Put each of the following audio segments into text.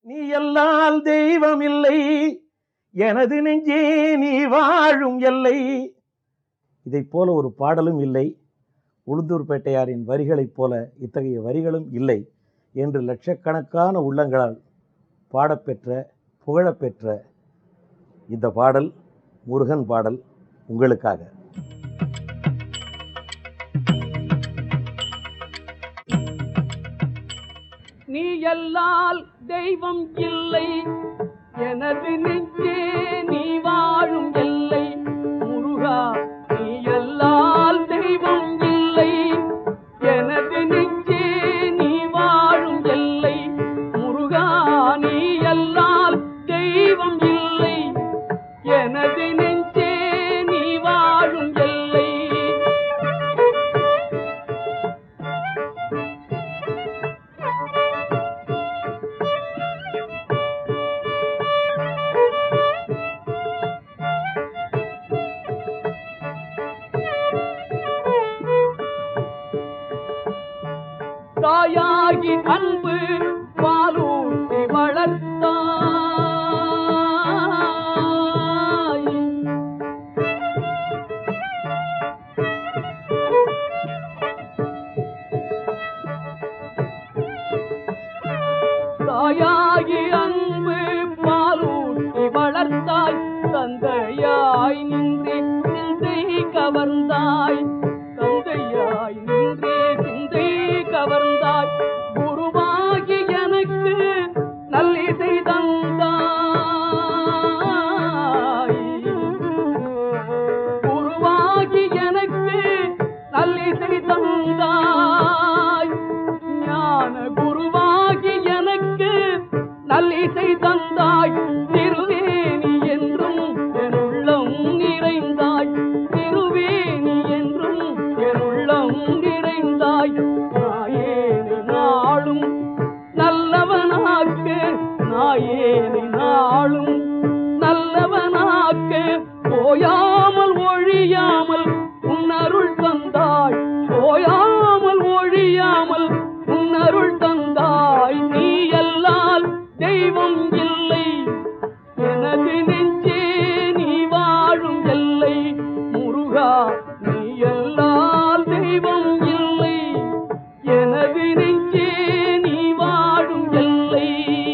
நீ எல்லால் தெய்வம் இல்லை எனது நெஞ்சே நீ வாழும் எல்லை இதைப் போல ஒரு பாடலும் இல்லை உளுந்தூர்பேட்டையாரின் வரிகளைப் போல இத்தகைய வரிகளும் இல்லை என்று லட்சக்கணக்கான உள்ளங்களால் பாடப்பெற்ற புகழப்பெற்ற இந்த பாடல் முருகன் பாடல் உங்களுக்காக நீ எல்லால் தெய்வம் இல்லை எனது நெஞ்சே நீ வாழும் எல்லை முருகா நீ எல்லால் தெய்வம் இல்லை எனது நெஞ்சே நீ வாழும் எல்லை முருகா நீ எல்லால் தெய்வம் இல்லை எனது நெஞ்சே நீ வாழும் எல்லை தாயாகி அன்பு பாலூட்டி வளர்த்தாய் தாயாகி அன்பு பாலூட்டி வளர்த்தாய் தந்தையாய் நின்றே சிந்தை கவர்ந்தாய் தந்தையாய் நின்றே சிந்தை கவர்ந்தாய் குருவாகி எனக்கு நல்லிசை தந்தாய் குருவாகி எனக்கு நல்லிசை தந்தாய் ஞான குருவாகி எனக்கு நல்லிசை தந்தாய் திருவேணி என்றும் என் உள்ளம் நிறைந்தாய் திருவேணி என்றும் என் உள்ளம் நிறைந்தாய் நாயேனை நாளும் நல்லவனாக்கு நாயேனை நாளும் நல்லவனாக்கு போயாமல் ஒழியாமல் உன்னருள் தந்தாய் போயாமல் ஒழியாமல் உன்னருள் தந்தாய் நீ எல்லால் தெய்வம் இல்லை எனது நெஞ்சே நீ வாழும் எல்லை முருகா நீ எல்லால் தெய்வம் இல்லை எனது நெஞ்சே நீ வாழும் எல்லை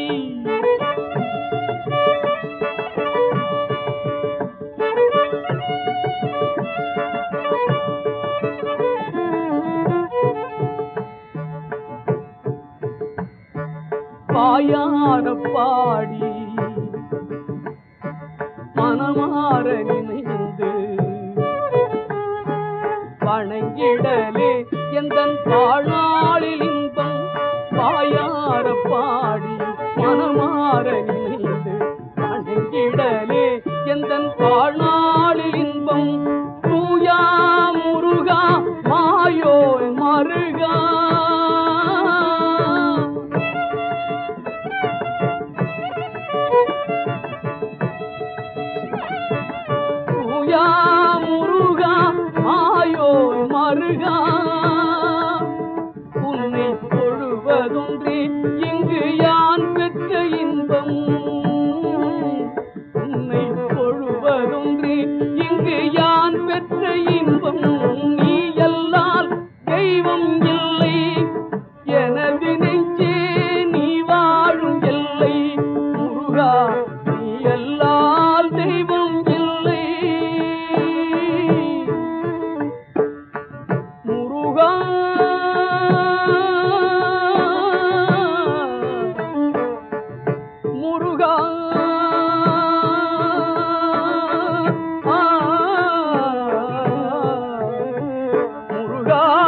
பாயார பாடி மனமாற நினைந்து வணங்கிடலே எந்தன் வாழ்நாளில் இன்பம் பாயார பாடி மனமாற நினைந்து வணங்கிடலே எந்தன் வாழ்நாளில் இன்பம் தூயா முருகா மாயோய் மருகா தூயா முருகா மாயோ மருகா உன்னை தொழுவதொன்றே இங்கு யான் பெற்ற இன்பம் உன்னை தொழுவதொன்றே இங்கு யான் பெற்ற இன்பம் நீ எல்லால் தெய்வம் இல்லை எனது நெஞ்சே நீ வாழும் எல்லை முருகா நீ எல்லால் தெய்வம் இல்லை முருகா முருகா முருகா